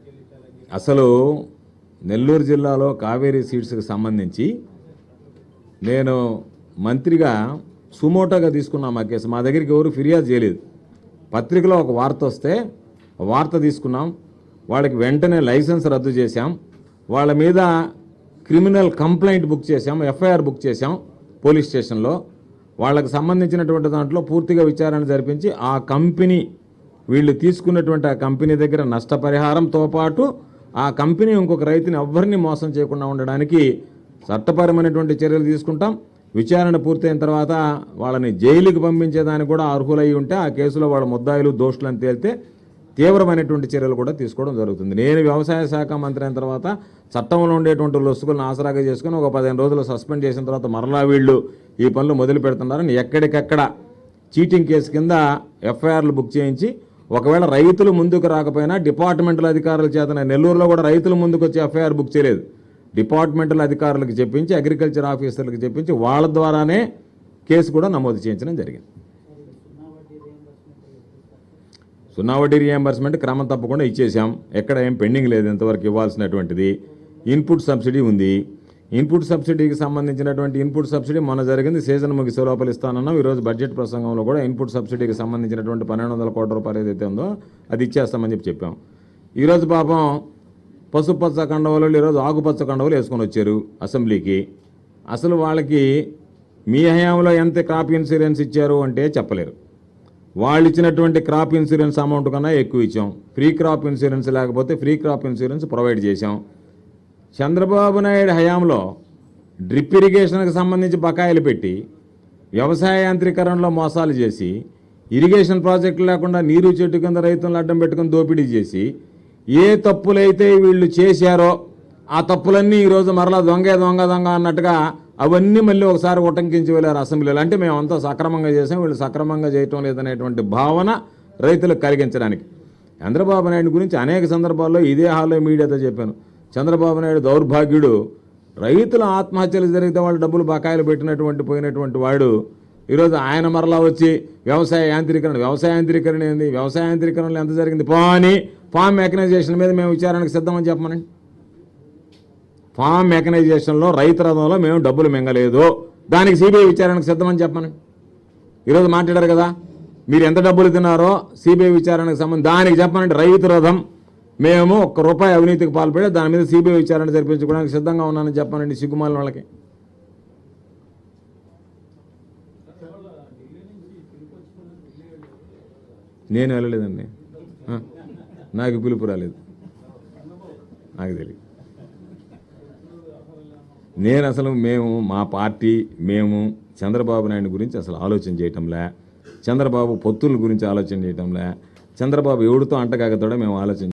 అసలు నెల్లూరు జిల్లాలో కావేరీ సీడ్స్కి సంబంధించి నేను మంత్రిగా సుమోటోగా తీసుకున్నాం ఆ కేసు మా దగ్గరికి ఎవరు ఫిర్యాదు చేయలేదు పత్రికలో ఒక వార్త వస్తే ఆ వార్త తీసుకున్నాం వాళ్ళకి వెంటనే లైసెన్స్ రద్దు చేశాం వాళ్ళ మీద క్రిమినల్ కంప్లైంట్ బుక్ చేశాం ఎఫ్ఐఆర్ బుక్ చేశాం పోలీస్ స్టేషన్లో వాళ్ళకి సంబంధించినటువంటి దాంట్లో పూర్తిగా విచారణ జరిపించి ఆ కంపెనీ వీళ్ళు తీసుకున్నటువంటి ఆ కంపెనీ దగ్గర నష్టపరిహారంతో పాటు ఆ కంపెనీ ఇంకొక రైతుని ఎవ్వరిని మోసం చేయకుండా ఉండడానికి చట్టపరమైనటువంటి చర్యలు తీసుకుంటాం విచారణ పూర్తయిన తర్వాత వాళ్ళని జైలుకి పంపించేదానికి కూడా అర్హులై ఉంటే ఆ కేసులో వాళ్ళ ముద్దాయిలు దోషులని తేలితే తీవ్రమైనటువంటి చర్యలు కూడా తీసుకోవడం జరుగుతుంది నేను వ్యవసాయ శాఖ మంత్రి అయిన తర్వాత చట్టంలో ఉండేటువంటి లొసుగులను ఆసరాగా చేసుకుని ఒక పదిహేను రోజులు సస్పెండ్ చేసిన తర్వాత మరలా వీళ్ళు ఈ పనులు మొదలు పెడుతున్నారని ఎక్కడికక్కడ చీటింగ్ కేసు కింద ఎఫ్ఐఆర్లు బుక్ చేయించి ఒకవేళ రైతులు ముందుకు రాకపోయినా డిపార్ట్మెంటల్ అధికారుల చేతన నెల్లూరులో కూడా రైతులు ముందుకు వచ్చి ఎఫ్ఐఆర్ బుక్ చేయలేదు డిపార్ట్మెంటల్ అధికారులకు చెప్పించి అగ్రికల్చర్ ఆఫీసర్లకు చెప్పించి వాళ్ళ ద్వారానే కేసు కూడా నమోదు చేయించడం జరిగింది సున్నా వడ్డీ రియంబర్స్మెంట్ క్రమం తప్పకుండా ఇచ్చేసాం ఎక్కడ ఏం పెండింగ్ లేదు ఇంతవరకు ఇవ్వాల్సినటువంటిది ఇన్పుట్ సబ్సిడీ ఉంది ఇన్పుట్ సబ్సిడీకి సంబంధించినటువంటి ఇన్పుట్ సబ్సిడీ మొన్న జరిగింది సీజన్ ముగిసే లోపల ఇస్తానన్నాం ఈరోజు బడ్జెట్ ప్రసంగంలో కూడా ఇన్పుట్ సబ్సిడీకి సంబంధించినటువంటి పన్నెండు వందల కోట్ల రూపాయలు ఏదైతే ఉందో అది ఇచ్చేస్తామని చెప్పి చెప్పాం ఈరోజు పాపం పసుపచ్చ కండవలు ఈరోజు ఆకుపచ్చ కండవలు వేసుకొని వచ్చారు అసెంబ్లీకి అసలు వాళ్ళకి మీ హయాంలో ఎంత క్రాప్ ఇన్సూరెన్స్ ఇచ్చారు అంటే చెప్పలేరు వాళ్ళు ఇచ్చినటువంటి క్రాప్ ఇన్సూరెన్స్ అమౌంట్ కన్నా ఎక్కువ ఇచ్చాం ఫ్రీ క్రాప్ ఇన్సూరెన్స్ లేకపోతే ఫ్రీ క్రాప్ ఇన్సూరెన్స్ ప్రొవైడ్ చేశాం చంద్రబాబు నాయుడు హయాంలో డ్రిప్ ఇరిగేషన్కి సంబంధించి బకాయిలు పెట్టి వ్యవసాయ యాంత్రీకరణలో మోసాలు చేసి ఇరిగేషన్ ప్రాజెక్టులు లేకుండా నీరు చెట్టు కింద రైతులను అడ్డం పెట్టుకుని దోపిడీ చేసి ఏ తప్పులైతే వీళ్ళు చేశారో ఆ తప్పులన్నీ ఈరోజు మరలా దొంగ దొంగ దొంగ అన్నట్టుగా అవన్నీ మళ్ళీ ఒకసారి ఉటంకించి వెళ్ళారు అసెంబ్లీలో అంటే మేము అంతా సక్రమంగా చేసాం వీళ్ళు సక్రమంగా చేయటం లేదనేటువంటి భావన రైతులకు కలిగించడానికి చంద్రబాబు నాయుడు గురించి అనేక సందర్భాల్లో ఇదే హాల్లో మీడియాతో చెప్పాను చంద్రబాబు నాయుడు దౌర్భాగ్యుడు రైతుల ఆత్మహత్యలు జరిగితే వాళ్ళు డబ్బులు బకాయిలు పెట్టినటువంటి పోయినటువంటి వాడు ఈరోజు ఆయన మరలా వచ్చి వ్యవసాయ యాంత్రీకరణ వ్యవసాయ యాంత్రీకరణ ఏంది వ్యవసాయ యాంత్రీకరణలో ఎంత జరిగింది పోని ఫామ్ మెకనైజేషన్ మీద మేము విచారణకు సిద్ధమని చెప్పమనండి ఫామ్ మెకనైజేషన్లో రైతు రథంలో మేము డబ్బులు మింగలేదు దానికి సిబిఐ విచారణకు సిద్ధమని చెప్పమనండి ఈరోజు మాట్లాడారు కదా మీరు ఎంత డబ్బులు తిన్నారో సిబిఐ విచారణకు సంబంధించి దానికి చెప్పనండి రైతు రథం మేము ఒక్క రూపాయి అవినీతికి పాల్పడి దాని మీద సిబిఐ విచారణ జరిపించుకోవడానికి సిద్ధంగా ఉన్నానని చెప్పనండి సిగ్గుమాలిన వాళ్ళకి నేను వెళ్ళలేదండి ఆ, నాకు పిలుపు రాలేదు నాకు తెలియదు నేను అసలు మేము మా పార్టీ మేము చంద్రబాబు నాయుడు గురించి అసలు ఆలోచన చేయటంలే చంద్రబాబు పొత్తుల గురించి ఆలోచన చేయటంలే చంద్రబాబు ఎవడితో అంటగాగతాడో మేము ఆలోచన